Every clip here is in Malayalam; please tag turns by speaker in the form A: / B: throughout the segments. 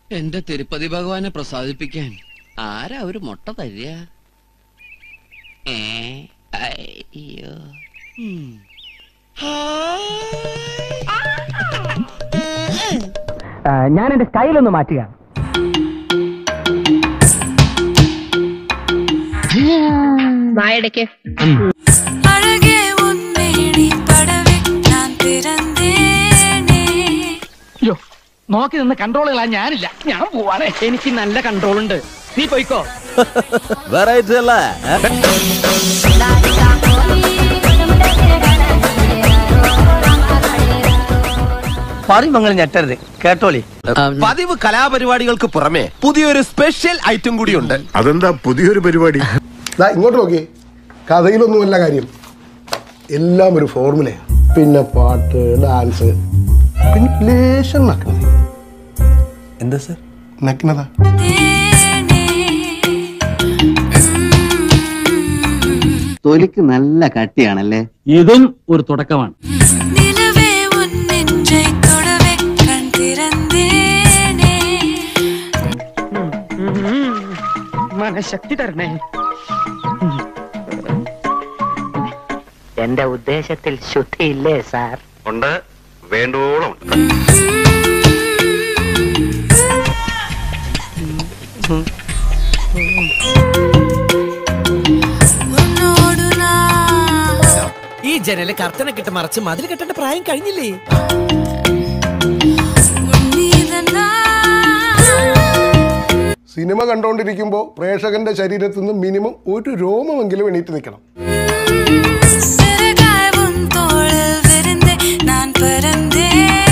A: എന്റെ തിരുപ്പതി ഭഗവാനെ പ്രസാദിപ്പിക്കാൻ ആരാ ഒരു മുട്ട തരിക ഏ അയ്യോ ഉം.
B: ഞാൻ എന്റെ സ്റ്റൈൽ ഒന്ന് മാറ്റുക
C: വായടയ്ക്ക്
D: அழகே உன்மேனி படவே நான் பிறந்தேனே
B: അയ്യോ നോക്കി നിന്ന് കൺട്രോൾ കളാൻ ഞാനില്ല ഞാൻ പോവാണ് എനിക്ക് നല്ല കൺട്രോൾ ഉണ്ട് നീ പോയിക്കോ
E: വെറൈറ്റി അല്ലേ
B: പറയുമ്പോൾ ഞെട്ടരുത് കേട്ടോളി
E: പതിവ് കലാപരിപാടികൾക്ക് പുറമെ പുതിയൊരു സ്പെഷ്യൽ ഐറ്റം കൂടിയുണ്ട്
F: അതെന്താ പുതിയൊരു പരിപാടി
G: ദാ ഇങ്ങോട്ട് നോക്കി കഥയിലൊന്നുമല്ല കാര്യം എല്ലാം ഒരു ഫോർമുലയാണ് പിന്നെ പാട്ട് ഡാൻസ് പിന്നെ ലേശം നഗ്നത
E: എന്താ സർ
G: നഗ്നത
H: തൊലിക്ക് നല്ല കട്ടിയാണല്ലേ
B: ഇതും ഒരു തുടക്കമാണ്
D: நிலவே உன் நெஞ்சை தொடவே கண் திறந்தேனே
B: മനഃശക്തി തരണേ എന്റെ ഉദ്ദേശത്തിൽ ശുദ്ധിയില്ലേ സാർ
I: ഉണ്ട് വേണ്ടോളം ഉണ്ട്
D: உன்னோடு நான்
E: ഈ ജനല് കർത്തനക്കിട്ട് മറച്ച് മതിൽ കെട്ടേണ്ട പ്രായം കഴിഞ്ഞില്ലേ
D: உன் மீது நான்
G: സിനിമ കണ്ടുകൊണ്ടിരിക്കുമ്പോൾ പ്രേക്ഷകന്റെ ശരീരത്തിൽ നിന്ന് മിനിമം ഒരു ரோமமெങ്കിലും എണീറ്റ് നിൽക്കണം
D: சிறகாய் உன் தோளில் விரிந்தே நான் பறந்தேனே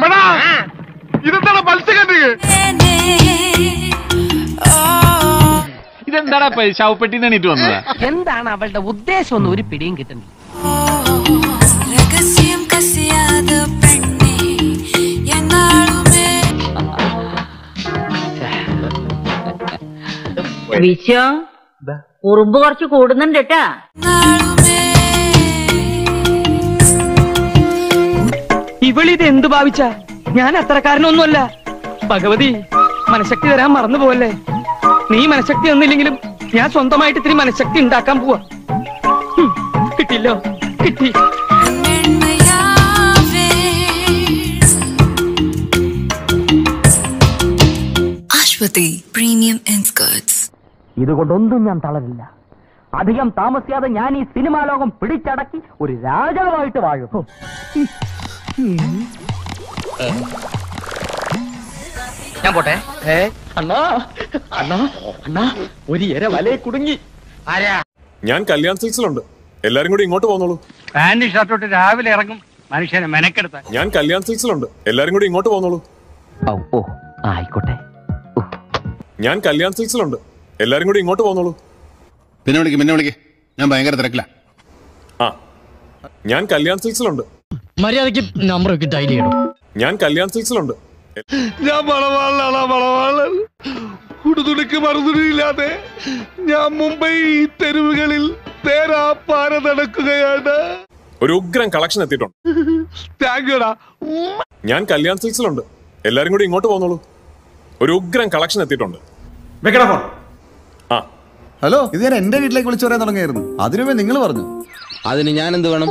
D: ஓ
I: ഇതെന്താടാ ശവപ്പെട്ടിന്ന് എണീറ്റ് വന്നതാ
B: എന്താണ് അവളുടെ ഉദ്ദേശം ഒന്നും ഒരു പിടിയും കിട്ടുന്നില്ല
D: രഹസ്യം കസിയാത പെണ്ണേ എന്നാളുമേ
C: വിശ്വം ഉറുമ്പ് കുറച്ച് കൂടുന്നുണ്ട് കേട്ടാ
D: നാളുമേ
B: ഇവളിത് എന്ത് ഭാവിച്ച ഞാൻ അത്രക്കാരനൊന്നുമല്ല ഭഗവതി മനഃശക്തി തരാൻ മറന്നു പോവല്ലേ നീ മനഃശക്തി തന്നില്ലെങ്കിലും ഞാൻ സ്വന്തമായിട്ട് ഇത്തിരി മനഃശക്തി ഉണ്ടാക്കാൻ പോവാ ഹും, കിട്ടില്ലോ കിട്ടി
D: പെൺമയാവേ അശ്വതി പ്രീമിയം ഇൻസ്കേർട്സ്
B: ഇതുകൊണ്ടൊന്നും ഞാൻ തളരില്ല അധികം താമസിയാതെ ഞാൻ ഈ സിനിമാ ലോകം പിടിച്ചടക്കി ഒരു രാജാവായിട്ട് വാഴും ഹോ. ഞാൻ പോട്ടെ ഏ അണ്ണാ അണ്ണാ അണ്ണാ ഒരു ഇര വലയെ കുടുങ്ങി ആരാ
I: ഞാൻ കല്യാൺ സിൽസിലുണ്ട് എല്ലാരും കൂടി ഇങ്ങോട്ട് പോന്നോളൂ
B: പാന്റ് ഷർട്ടോട്ട് രാവിലെ ഇറങ്ങും മനുഷ്യനെ മെനക്കെടുത്ത
I: ഞാൻ കല്യാൺ സിൽസിലുണ്ട് എല്ലാരും കൂടി ഇങ്ങോട്ട് പോന്നോളൂ
B: ഓ ഓ ആയിക്കോട്ടെ
I: ഞാൻ കല്യാൺ സിൽസിലുണ്ട് എല്ലാരും കൂടി ഇങ്ങോട്ട് പോന്നോളൂ
F: പിന്നെ വിളിക്ക് പിന്നെ വിളിക്ക് ഞാൻ ഭയങ്കര തിരക്കില്ല
I: ആ ഞാൻ കല്യാൺ സിൽസിലുണ്ട്
B: മര്യാദക്ക് നമ്പർ ഒക്കെ ഡയൽ ചെയ്യണം
I: ഞാൻ കല്യാൺ സിൽസിലുണ്ട്
F: ഞാൻ മണവാളാണ് മണവാളൻ ഉടുതുണിക്ക് മറുതുണിയില്ലാതെ ഞാൻ മുംബൈ തെരുവുകളിൽ തേരാപ്പാര നടക്കുകയാണ്
I: ഒരു ഉഗ്രൻ കളക്ഷൻ എത്തിയിട്ടുണ്ട്
F: താങ്ക് യുടാ
I: ഞാൻ കല്യാൺ സിൽസിലുണ്ട് എല്ലാരും കൂടി ഇങ്ങോട്ട് പോന്നോളൂ ഒരു ഉഗ്രൻ കളക്ഷൻ എത്തിയിട്ടുണ്ട് ആ
J: ഹലോ ഇത് ഞാൻ എന്റെ വീട്ടിലേക്ക് വിളിച്ചു പറയാൻ തുടങ്ങിയായിരുന്നു അതിനുമേ നിങ്ങൾ പറഞ്ഞു
E: അതിന് ഞാൻ എന്ത് വേണം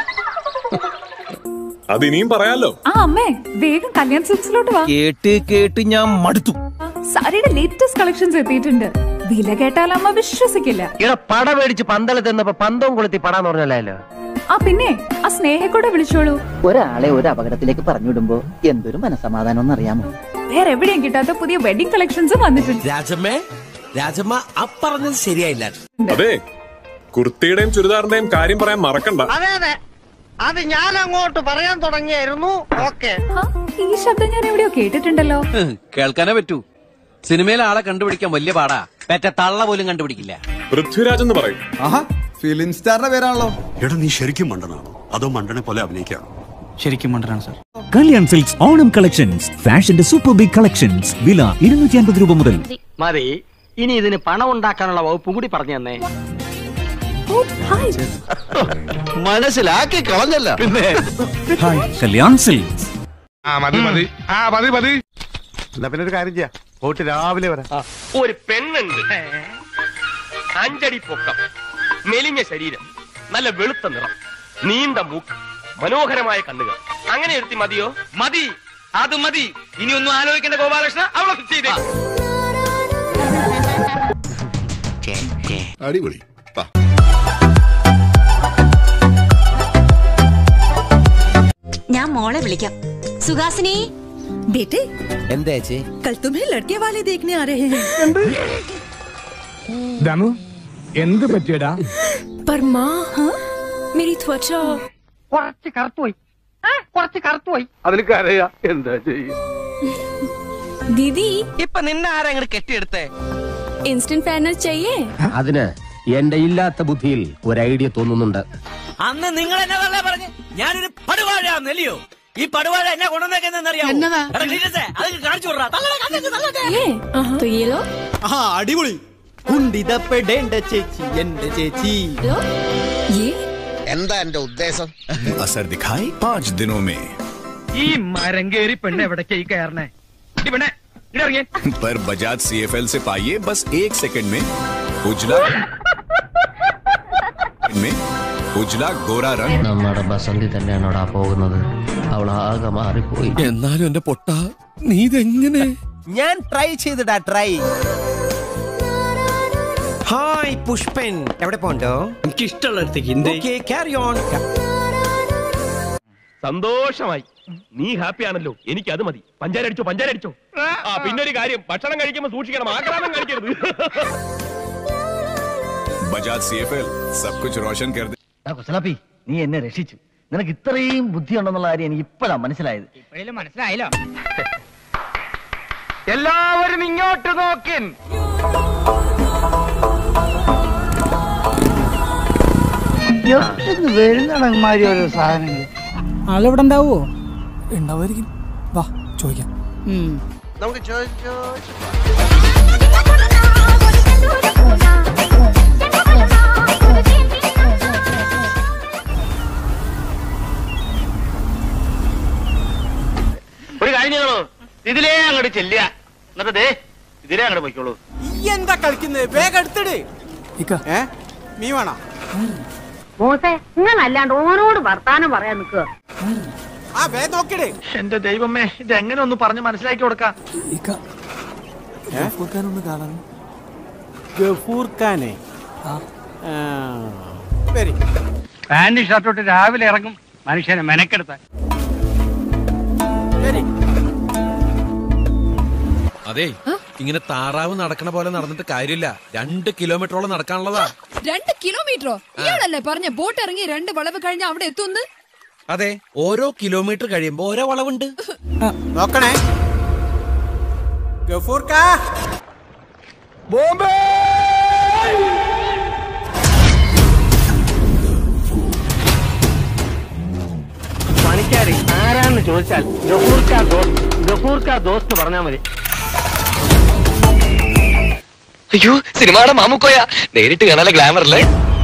I: അത് ഇനിയും പറയാലോ
D: ആ അമ്മേ വേഗം കല്യാൺ സിൽക്സിലോട്ട് വാ
E: കേട്ട് കേട്ട് ഞാൻ മടുത്തു
D: സാരിയുടെ ലേറ്റസ്റ്റ് കളക്ഷൻസ് എത്തിയിട്ടുണ്ട് വില കേട്ടാൽ അമ്മ വിശ്വസിക്കില്ല
B: ഇവിടെ പട മേടിച്ച് പന്തളത്ത് നിന്നപ്പോ പന്തവും കൊളുത്തി പടാന്ന് പറഞ്ഞല്ലോ
D: ആ പിന്നെ ആ സ്നേഹക്കൂടെ വിളിച്ചോളൂ
H: ഒരാളെ ഒരു അപകടത്തിലേക്ക് പറഞ്ഞുവിടുമ്പോ എന്തൊരു മനസമാധാനം എന്നറിയാമോ
D: വേറെ എവിടെയും കിട്ടാത്ത പുതിയ വെഡിങ് കളക്ഷൻസും വന്നിട്ടുണ്ട്
E: രാജമ്മേ രാജമ്മ അപ്പറഞ്ഞത് ശരിയായില്ല
I: അതെ കുർത്തിയുടെയും ചുരിദാറിന്റെയും കാര്യം പറയാൻ മറക്കണ്ട
B: അതെ അതെ അത് ഞാൻ അങ്ങോട്ട് പറയാൻ തുടങ്ങിയായിരുന്നു ഓക്കെ
D: ആ, ഈ ശബ്ദം ഞാൻ എവിടെയോ കേട്ടിട്ടുണ്ടല്ലോ
A: കേൾക്കാനേ പറ്റൂ സിനിമയിലെ ആളെ കണ്ടുപിടിക്കാൻ വലിയ പാടാ പെറ്റ തള്ള പോലും കണ്ടുപിടിക്കില്ല
I: പൃഥ്വിരാജ് എന്ന് പറയും
J: ആഹാ ഫിലിം സ്റ്റാറിന്റെ പേരാണല്ലോ
F: എടാ നീ ശരിക്കും മണ്ടനാണോ അതോ മണ്ടനെ പോലെ അഭിനയിക്കാണോ
J: ശരിക്കും മണ്ടനാണ് sir
K: Kalyan silks Onam collections ഫാഷന്റെ സൂപ്പർ ബിഗ് കളക്ഷൻസ് വില ഇരുന്നൂറ്റി അൻപത് രൂപ മുതൽ
B: മതി ഇനി ഇതിന് പണം ഉണ്ടാക്കാനുള്ള വകുപ്പും കൂടി പറഞ്ഞു തന്നെ
D: ഓ ഹായ്
E: മനസ്സിലാക്കി കളഞ്ഞല്ല
K: കല്യാൺ സിൽക്സ്
F: ആ മതി മതി ആ മതി മതി എന്നാ പിന്നെ ഒരു കാര്യം ചെയ്യാം പോയിട്ട് രാവിലെ വരാം
L: ഒരു പെണ്ണുണ്ട് അഞ്ചടി പൊക്കം മെലിഞ്ഞ ശരീരം നല്ല വെളുത്ത നിറം നീണ്ട മൂക്ക് മനോഹരമായ കണ്ണുകൾ അങ്ങനെ എടുത്തി മതിയോ
B: മതി അത് മതി ഇനി ഒന്നും ആലോചിക്കേണ്ട ഗോപാലകൃഷ്ണ അവളെ ഫിക്സ് ചെയ്തേ
F: അടിപൊളി
M: ഞാൻ മോളെ വിളിക്കാം സുഹാസിനി
N: बेटे
E: എന്താ ചേച്ചി
N: कल तुम्हें लड़के वाले देखने आ रहे हैं
B: ദമു എന്ത് പറ്റിയടാ
N: पर माँ हाँ मेरी त्वचा
B: കുറച്ച് കറുത്തുപോയി കുറച്ച് കറുത്തുപോയി അതിന് കരയാ എന്താ ചെയ്യും
N: दीदी
B: ഇപ്പൊ നിന്നെ ആരാ അങ്ങോട്ട് കെട്ടിയെടുത്തേ
N: इंस्टेंट पैनल चाहिए
E: അതിന് എന്റെ ഇല്ലാത്ത ബുദ്ധിയിൽ ഒരു ഐഡിയ തോന്നുന്നുണ്ട്
O: അന്ന് നിങ്ങൾ എന്നെ വെറുതെ പറഞ്ഞു ഞാനൊരു പടുവാഴ നെല്ലിയോ ഈ പടുവാഴ എന്നെ കൊണ്ടുവന്നേക്കെന്നറിയാമോ എടാ, ക്ലീറ്റസേ, അത് കാണിച്ചു വിടറാ. തള്ളടാ, കണ്ണൊക്കെ തള്ളട്ടെ.
N: ये तो ये लो
J: ആ അടിപൊളി കുണ്ടിതപ്പെടേണ്ട ചേച്ചി എന്റെ ചേച്ചി
N: लो ये
E: എന്താ എന്റെ ഉദ്ദേശം
P: असर दिखाई पाँच दिनों में
B: ഈ മരം കേറി പെണ്ണ് എവിടേക്കായി കയറണേ ഈ പെണ്ണെ ഇവിടെ ഇറങ്ങിയേ
P: पर बजाज सी से पाइए बस एक सेकंड में उजला में उजला गोरा रंग
Q: നമ്മുടെ ബസന്തി തന്നെയാണോടാ പോകുന്നത് അവൾ ആകെ മാറിപ്പോയി
E: എന്നാലും എന്റെ പൊട്ട നീ ഇതെങ്ങനെ ഞാൻ ട്രൈ ചെയ്തിടാ ട്രൈ ഹായ് പുഷ്പൻ എവിടെ പോണ്ടോ
B: എനിക്ക് ഇഷ്ടമുള്ള
E: ക്യാരി ഓൺ
L: സന്തോഷമായി നീ ഹാപ്പി ആണല്ലോ എനിക്ക് അത് മതി പഞ്ചാര അടിച്ചോ പഞ്ചാര അടിച്ചോ ആ പിന്നെ ഒരു കാര്യം ഭക്ഷണം കഴിക്കുമ്പോൾ സൂക്ഷിക്കണം ആക്രാമം കഴിക്കരുത്
P: बजाज सी सब कुछ रोशन कर दे
H: കുസലാപ്പി നീ എന്നെ രക്ഷിച്ചു നിനക്ക് ഇത്രയും ബുദ്ധിയുണ്ടെന്നുള്ള കാര്യം എനിക്ക് ഇപ്പോഴാണ് മനസ്സിലായത്
B: ഇപ്പോഴേലും മനസ്സിലായല്ലോ എല്ലാവരും ഇങ്ങോട്ട് നോക്കിൻ
R: വരുന്നടങ്ങന്മാരി ഓരോ സാധനങ്ങൾ
S: ആളിവിടെ ഉണ്ടാവോ ഉണ്ടാവുമായിരിക്കും വാ ചോദിക്കാം
E: നമുക്ക് ചോദിച്ചോ
L: ഒരു കാര്യം ചെയ്യണോ ഇതിലേ അങ്ങോട്ട് ചെല്ലുക എന്നിട്ട് ദേ ഇതിലേ അങ്ങോട്ട് പോയിക്കോളൂ
J: എന്താ കളിക്കുന്നത് വേഗം എടുത്തിട് ഏ മീ വേണോ
C: മോസെ നിങ്ങൾ അല്ലാണ്ട് ഓനോട് വർത്താനം പറയാൻ നിൽക്കുക
J: ആ വേഗം നോക്കിടേ
B: എന്റെ ദൈവമേ ഇത് എങ്ങനെ ഒന്ന് പറഞ്ഞ് മനസ്സിലാക്കി കൊടുക്കാം
S: ഒന്ന് കാണാൻ
J: ഗഫൂർ ഖാനെ വരി
B: പാന്റ് ഷർട്ടോട്ട് രാവിലെ ഇറങ്ങും മനുഷ്യനെ മെനക്കെടുത്താൻ
J: വരി
A: അതെ ഇങ്ങനെ താറാവ് നടക്കണ പോലെ നടന്നിട്ട് കാര്യമില്ല രണ്ട് കിലോമീറ്ററോളം നടക്കാനുള്ളതാ
T: രണ്ട് കിലോമീറ്ററോ ഇയാളല്ലേ പറഞ്ഞ ബോട്ട് ഇറങ്ങി രണ്ട് വളവ് കഴിഞ്ഞ അവിടെ എത്തുന്നു
A: അതെ ഓരോ കിലോമീറ്റർ കഴിയുമ്പോ ഓരോ വളവുണ്ട്
J: നോക്കണേ ഗഫൂർ കാ
B: ബോംബെ
L: പണിക്കാരി ആരാന്ന് ചോദിച്ചാൽ ഗഫൂർക്കാ ദോസ്ത് ഗഫൂർക്കാ ദോസ്ത് പറഞ്ഞാ മതി
B: അയ്യോ സിനിമയുടെ മാമുക്കോയ നേരിട്ട് കാണാലെ ഗ്ലാമറല്ലേ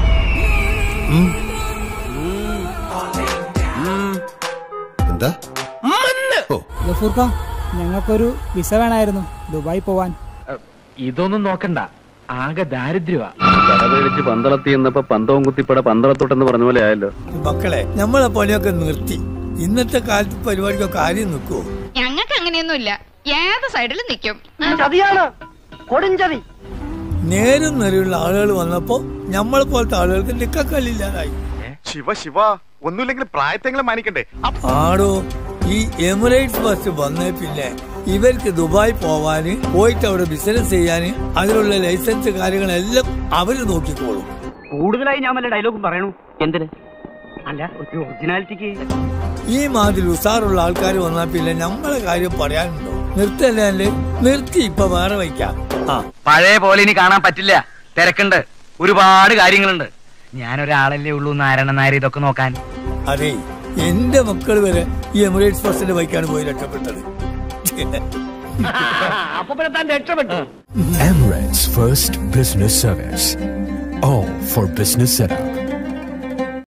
E: എന്താ
S: ഗഫൂർക്ക ഞങ്ങൾക്കൊരു വിസ വേണമായിരുന്നു ദുബായി പോവാൻ
L: ഇതൊന്നും നോക്കണ്ട ആകെ ദാരിദ്ര്യമാ കടവേടിച്ച് പന്തളത്തി എന്നപ്പോ പന്തവും കുത്തിപ്പട പന്തളത്തോട്ടെന്ന് പറഞ്ഞ പോലെ ആയല്ലോ
J: മക്കളെ നമ്മളെ പണിയൊക്കെ നിർത്തി ഇന്നത്തെ കാലത്ത് പരിപാടിക്കൊക്കെ ആരും നിൽക്കുവോ
T: ഞങ്ങൾക്ക് അങ്ങനെയൊന്നുമില്ല ഏത് സൈഡിലും നിൽക്കും
C: ചതിയാണ് കൊടുംചതി
J: നേരും നിറയുള്ള ആളുകൾ വന്നപ്പോ നമ്മളെ പോലത്തെ ആളുകൾക്ക് നിക്കക്കല്ലില്ലാതായി
F: ശിവ ശിവ ഒന്നുമില്ലെങ്കിൽ പ്രായത്തെങ്കിലും മാനിക്കണ്ടേ
J: ആടോ ഈ എമിറേറ്റ്സ് ബസ് വന്നേ പിന്നെ ഇവർക്ക് ദുബായ് പോവാന് പോയിട്ട് അവിടെ ബിസിനസ് ചെയ്യാന് അതിനുള്ള ലൈസൻസ് കാര്യങ്ങളെല്ലാം അവര് നോക്കിക്കോളും
B: കൂടുതലായി ഞാൻ വല്ല ഡയലോഗും പറയണു എന്തിന് അല്ല ഒരു ഒറിജിനാലിറ്റിക്ക്
J: ഈ മാതിരി ഉസാറുള്ള ആൾക്കാർ വന്നാൽ പിന്നെ നമ്മളെ കാര്യം പറയാനുണ്ടോ നിർത്തല്ലേ നിർത്തി ഇപ്പൊ വേറെ വയ്ക്കാം ആ
B: പഴയ പോലെ ഇനി കാണാൻ പറ്റില്ല തിരക്കുണ്ട് ഒരുപാട് കാര്യങ്ങളുണ്ട് ഞാനൊരാളല്ലേ ഉള്ളൂ നാരായണ നായർ ഇതൊക്കെ നോക്കാൻ
J: അതെ എന്റെ മക്കൾ വരെ ഈ എമിറേറ്റ്സ് ബസ്സിന്റെ ബൈക്കാണ് പോയി രക്ഷപ്പെട്ടത്
B: അപ്പൊ പിന്നെ താൻ രക്ഷപ്പെട്ടു
K: Emirates First Business Service. All for business setup.